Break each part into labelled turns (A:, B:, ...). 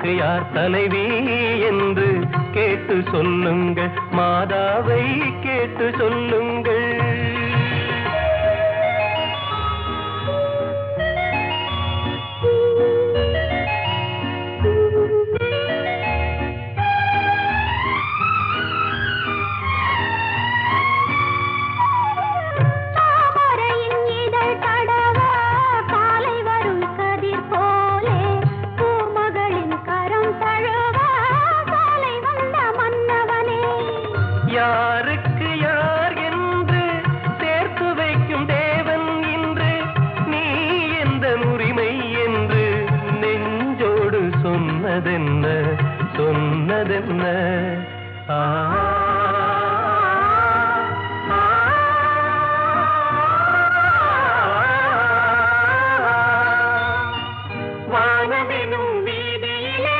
A: யாருக்கு யார் தலைவி என்று கேட்டு சொல்லுங்கள் மாதாவை கேட்டு சொல்லுங்கள்
B: தாமரையின் இதழ் தடவ காலை வரும் கதிர் போலே பூமகளின் கரம் தழுவ காலை வந்த மன்னவனே
A: யாருக்கு யார் என்று சேர்த்து வைக்கும் தேவன் இன்று நீ எந்த உரிமை என்று நெஞ்சோடு சொன்னதென்ன சொன்னதென்ன ஆ ஆ, வானமெனும் வீதியிலே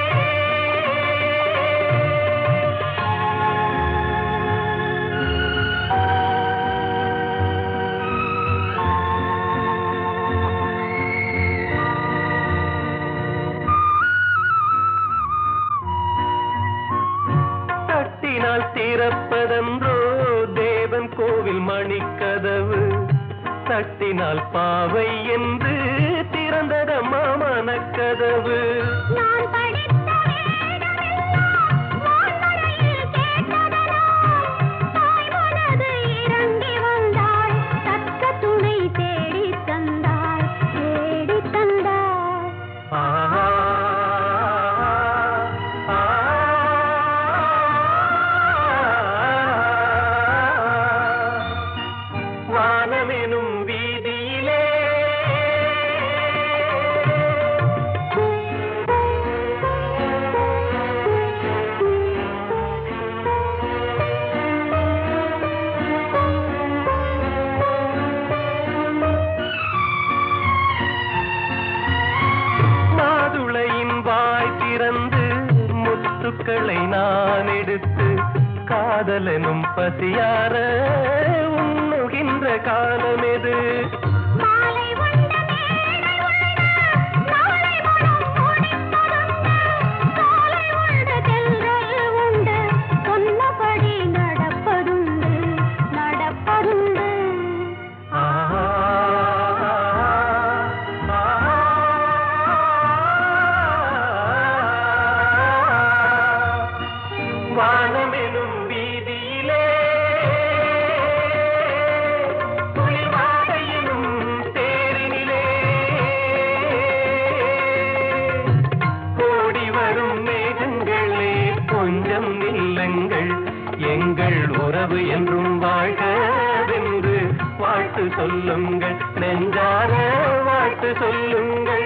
A: தட்டினால் திறப்பதென்றோ தேவன் கோவில் மணிக்கதவு தட்டினால் பாவை என்று திறந்ததம்மா மனக்கதவு
B: நான் படித்த வேதமெல்லாம் வான்மழையில் கேட்டதனால் தாய் மனது இறங்கி வந்தாள் தக்க துணை தேடித் தந்தாள் தேடித் தந்தாள்
A: ஆ, ஆ, வானமெனும் வீதியிலே மாதுளையின் வாய் திறந்து முத்துக்களை நான் எடுத்து காதலனும் பசியார உண்ணுகின்ற காலமெது
B: மாலை உண்ட மேடை உள்ள நாளை மனம் முடிப்பதுண்டு காலை உண்ட தென்றல் உண்டு சொன்னபடி நடப்பதுண்டு நடப்பதுண்டு
A: ஆ, ஆ, வானமெனும் வீதியிலே குளிர்வாடையினும் தேரினிலே ஓடி வரும் மேகங்களே கொஞ்சம் நில்லுங்கள் எங்கள் உறவு என்றும் வாழ்கவென்று வாழ்த்து சொல்லுங்கள் நெஞ்சார வாழ்த்து சொல்லுங்கள்